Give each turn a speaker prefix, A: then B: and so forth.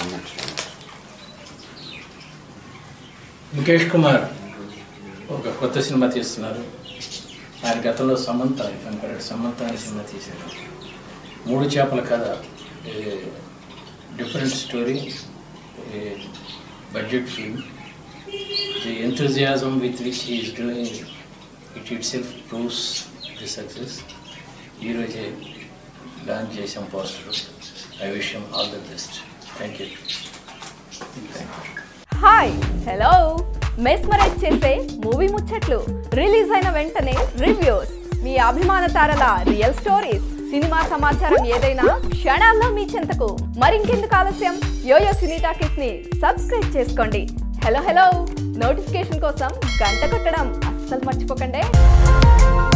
A: much
B: Mukesh Kumar ఒక కొత్త cinema తీస్తున్నారు ఆయన గతంలో సమంత కనపడాడు సమంత అనే సినిమా తీశారు మూడు చేపల కథ different story budget film the enthusiasm with which is doing it itself proves the success ఈరోజే లాంచ్ చేసాం poster I wish all the best thank you thank you
C: hi hello mesmerize చేసే movie ముచ్చట్లు release అయిన వెంటనే reviews మీ అభిమాన తారల real stories cinema సమాచారం ఏదైనా క్షణాల్లో మీ చెంతకు మరింకెందుకు ఆలస్యం యోయో సినీ టాకీస్ ని సబ్స్క్రైబ్ చేసుకోండి హలో హలో నోటిఫికేషన్ కోసం గంట కొట్టడం అస్సలు మర్చిపోకండి